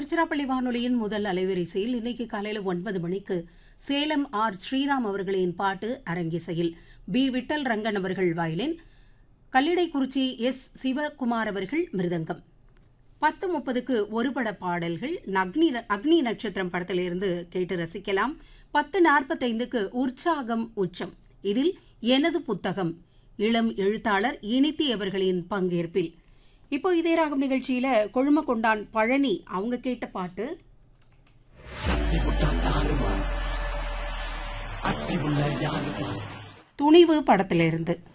திருச்சிராப்பள்ளி வானொலியின் முதல் அலைவரிசையில் இன்னைக்கு காலையில ஒன்பது மணிக்கு சேலம் ஆர் ஸ்ரீராம் அவர்களின் பாட்டு அரங்கிசையில் பி விட்டல் ரங்கன் அவர்கள் வயலின் கல்லிடைக்குறிச்சி எஸ் சிவகுமார் அவர்கள் மிருதங்கம் பத்து முப்பதுக்கு ஒருபட பாடல்கள் அக்னி அக்னி நட்சத்திரம் படத்திலிருந்து கேட்டு ரசிக்கலாம் பத்து நாற்பத்தைந்துக்கு உற்சாகம் உச்சம் இதில் எனது புத்தகம் இளம் எழுத்தாளர் இனித்தி அவர்களின் பங்கேற்பில் இப்போ இதே ராகம் நிகழ்ச்சியில கொழுமக்கொண்டான் பழனி அவங்க கேட்ட பாட்டு துணிவு படத்திலிருந்து